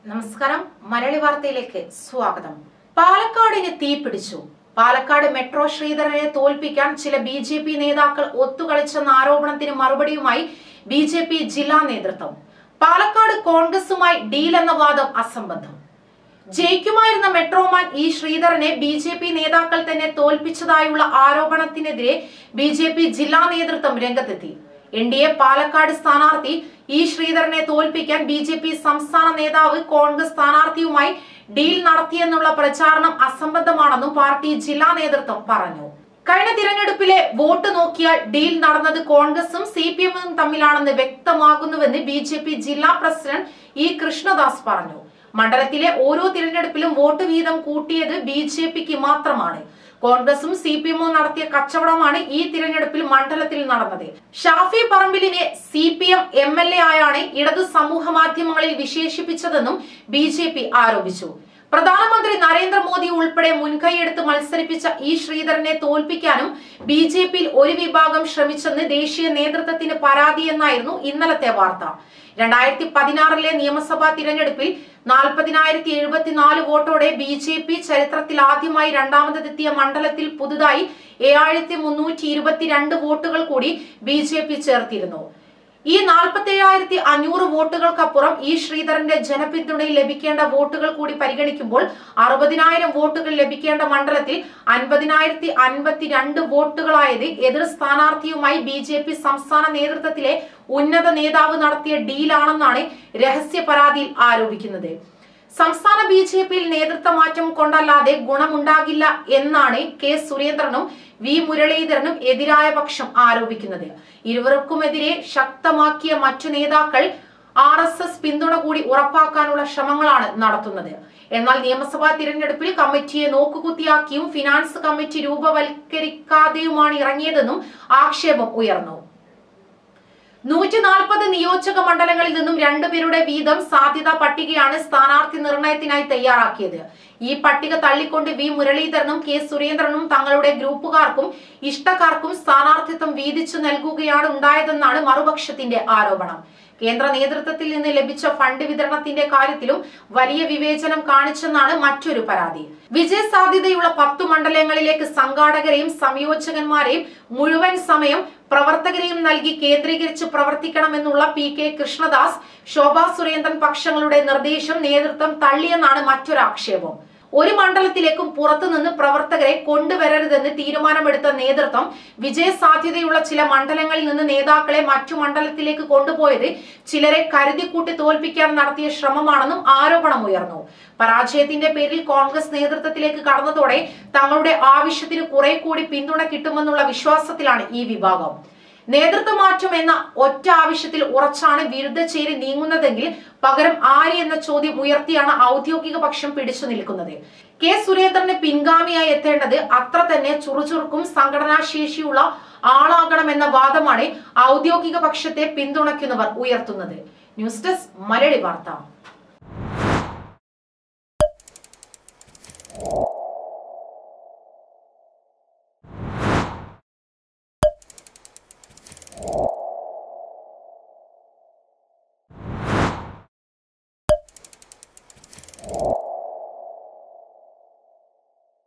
നമസ്കാരം മലയാളി വാർത്തയിലേക്ക് സ്വാഗതം പാലക്കാടിന് തീപിടിച്ചു പാലക്കാട് മെട്രോ ശ്രീധരനെ തോൽപ്പിക്കാൻ ചില ബി ജെ പി നേതാക്കൾ ഒത്തുകളിച്ചെന്ന ആരോപണത്തിന് മറുപടിയുമായി ബി ജെ പി ജില്ലാ നേതൃത്വം പാലക്കാട് കോൺഗ്രസുമായി ഡീൽ എന്ന വാദം അസംബന്ധം ജയിക്കുമായിരുന്ന മെട്രോമാൻ ഇ ശ്രീധരനെ ബി ജെ പി നേതാക്കൾ തന്നെ തോൽപ്പിച്ചതായുള്ള ആരോപണത്തിനെതിരെ ബി ജെ പി ജില്ലാ നേതൃത്വം രംഗത്തെത്തി എൻ ഡി എ പാലക്കാട് സ്ഥാനാർത്ഥി ഇ ശ്രീധരനെ തോൽപ്പിക്കാൻ ബി ജെ പി സംസ്ഥാന നേതാവ് കോൺഗ്രസ് സ്ഥാനാർത്ഥിയുമായി ഡീൽ നടത്തിയെന്നുള്ള പ്രചാരണം അസംബന്ധമാണെന്നും പാർട്ടി ജില്ലാ നേതൃത്വം പറഞ്ഞു കഴിഞ്ഞ തിരഞ്ഞെടുപ്പിലെ വോട്ട് നോക്കിയാൽ ഡീൽ നടന്നത് കോൺഗ്രസും സി പി എമ്മും തമ്മിലാണെന്ന് വ്യക്തമാകുന്നുവെന്ന് ബി ജെ പി ജില്ലാ പ്രസിഡന്റ് ഇ കൃഷ്ണദാസ് പറഞ്ഞു മണ്ഡലത്തിലെ ഓരോ തിരഞ്ഞെടുപ്പിലും വോട്ട് വീതം കൂട്ടിയത് ബി ജെ പിക്ക് മാത്രമാണ് കോൺഗ്രസും സി പി എമ്മും നടത്തിയ കച്ചവടമാണ് ഈ തിരഞ്ഞെടുപ്പിൽ മണ്ഡലത്തിൽ നടന്നത് ഷാഫി പറമ്പിലിനെ C P M M L A ആയാണ് ഇടതു സമൂഹ മാധ്യമങ്ങളിൽ വിശേഷിപ്പിച്ചതെന്നും ബി ജെ പി ആരോപിച്ചു പ്രധാനമന്ത്രി നരേന്ദ്രമോദി ഉൾപ്പെടെ മുൻകൈയെടുത്ത് മത്സരിപ്പിച്ച ഇ ശ്രീധരനെ തോൽപ്പിക്കാനും ബി ജെ പിയിൽ ഒരു വിഭാഗം ശ്രമിച്ചെന്ന് ദേശീയ നേതൃത്വത്തിന് പരാതിയെന്നായിരുന്നു ഇന്നലത്തെ വാർത്ത രണ്ടായിരത്തി പതിനാറിലെ നിയമസഭാ തിരഞ്ഞെടുപ്പിൽ നാൽപ്പതിനായിരത്തി എഴുപത്തിനാല് വോട്ടോടെ ബി ജെ പി ചരിത്രത്തിൽ ആദ്യമായി രണ്ടാമതെത്തിയ മണ്ഡലത്തിൽ പുതുതായി ഏഴായിരത്തി മുന്നൂറ്റി ഇരുപത്തിരണ്ട് വോട്ടുകൾ കൂടി ബി ജെ പി ചേർത്തിരുന്നു ഈ നാൽപ്പത്തി ഏഴായിരത്തി അഞ്ഞൂറ് വോട്ടുകൾക്കപ്പുറം ഈ ശ്രീധരന്റെ ജനപിന്തുണയിൽ ലഭിക്കേണ്ട വോട്ടുകൾ കൂടി പരിഗണിക്കുമ്പോൾ അറുപതിനായിരം വോട്ടുകൾ ലഭിക്കേണ്ട മണ്ഡലത്തിൽ അൻപതിനായിരത്തി അൻപത്തിരണ്ട് വോട്ടുകളായത് എതിർ സ്ഥാനാർത്ഥിയുമായി ബി ജെ പി സംസ്ഥാന നേതൃത്വത്തിലെ ഉന്നത നേതാവ് നടത്തിയ ഡീലാണെന്നാണ് രഹസ്യ പരാതിയിൽ ആരോപിക്കുന്നത് സംസ്ഥാന ബി ജെ പിയിൽ നേതൃത്വ മാറ്റം കൊണ്ടല്ലാതെ ഗുണമുണ്ടാകില്ല എന്നാണ് കെ സുരേന്ദ്രനും വി മുരളീധരനും എതിരായ പക്ഷം ആരോപിക്കുന്നത് ഇരുവർക്കുമെതിരെ ശക്തമാക്കിയ മറ്റു നേതാക്കൾ ആർ എസ് എസ് പിന്തുണ കൂടി ഉറപ്പാക്കാനുള്ള ശ്രമങ്ങളാണ് നടത്തുന്നത് എന്നാൽ നിയമസഭാ തിരഞ്ഞെടുപ്പിൽ കമ്മിറ്റിയെ നോക്കുകുത്തിയാക്കിയും ഫിനാൻസ് കമ്മിറ്റി രൂപവൽക്കരിക്കാതെയുമാണ് ഇറങ്ങിയതെന്നും ആക്ഷേപം ഉയർന്നു നൂറ്റി നാൽപ്പത് നിയോജക മണ്ഡലങ്ങളിൽ നിന്നും രണ്ടുപേരുടെ വീതം സാധ്യതാ പട്ടികയാണ് സ്ഥാനാർത്ഥി നിർണയത്തിനായി തയ്യാറാക്കിയത് ഈ പട്ടിക തള്ളിക്കൊണ്ട് വി മുരളീധരനും കെ സുരേന്ദ്രനും തങ്ങളുടെ ഗ്രൂപ്പുകാർക്കും ഇഷ്ടക്കാർക്കും സ്ഥാനാർത്ഥിത്വം വീതിച്ചു നൽകുകയാണ് ഉണ്ടായതെന്നാണ് മറുപക്ഷത്തിന്റെ ആരോപണം കേന്ദ്ര നേതൃത്വത്തിൽ നിന്ന് ലഭിച്ച ഫണ്ട് വിതരണത്തിന്റെ കാര്യത്തിലും വലിയ വിവേചനം കാണിച്ചെന്നാണ് മറ്റൊരു പരാതി വിജയ സാധ്യതയുള്ള പത്തു മണ്ഡലങ്ങളിലേക്ക് സംഘാടകരെയും സംയോജകന്മാരെയും മുഴുവൻ സമയം പ്രവർത്തകരെയും നൽകി കേന്ദ്രീകരിച്ച് പ്രവർത്തിക്കണമെന്നുള്ള പി കെ കൃഷ്ണദാസ് ശോഭാ സുരേന്ദ്രൻ പക്ഷങ്ങളുടെ നിർദ്ദേശം നേതൃത്വം തള്ളിയെന്നാണ് മറ്റൊരു ആക്ഷേപം ഒരു മണ്ഡലത്തിലേക്കും പുറത്തുനിന്ന് പ്രവർത്തകരെ കൊണ്ടുവരരുതെന്ന് തീരുമാനമെടുത്ത നേതൃത്വം വിജയ സാധ്യതയുള്ള ചില മണ്ഡലങ്ങളിൽ നിന്ന് നേതാക്കളെ മറ്റു മണ്ഡലത്തിലേക്ക് കൊണ്ടുപോയത് ചിലരെ കരുതിക്കൂട്ടി തോൽപ്പിക്കാൻ നടത്തിയ ശ്രമമാണെന്നും ആരോപണമുയർന്നു പരാജയത്തിന്റെ പേരിൽ കോൺഗ്രസ് നേതൃത്വത്തിലേക്ക് കടന്നതോടെ തങ്ങളുടെ ആവശ്യത്തിന് കുറെ കൂടി പിന്തുണ കിട്ടുമെന്നുള്ള വിശ്വാസത്തിലാണ് ഈ വിഭാഗം നേതൃത്വമാറ്റം എന്ന ഒറ്റ ആവശ്യത്തിൽ ഉറച്ചാണ് വിരുദ്ധ ചേരി നീങ്ങുന്നതെങ്കിൽ പകരം ആര് എന്ന ചോദ്യം ഉയർത്തിയാണ് ഔദ്യോഗിക പക്ഷം പിടിച്ചു നിൽക്കുന്നത് കെ സുരേന്ദ്രന് പിൻഗാമിയായി എത്തേണ്ടത് അത്ര തന്നെ ചുറുചുറുക്കും സംഘടനാശേഷിയുള്ള ആളാകണമെന്ന വാദമാണ് ഔദ്യോഗിക പക്ഷത്തെ പിന്തുണയ്ക്കുന്നവർ ഉയർത്തുന്നത് ന്യൂസ് ഡെസ്ക് മലയാളി വാർത്ത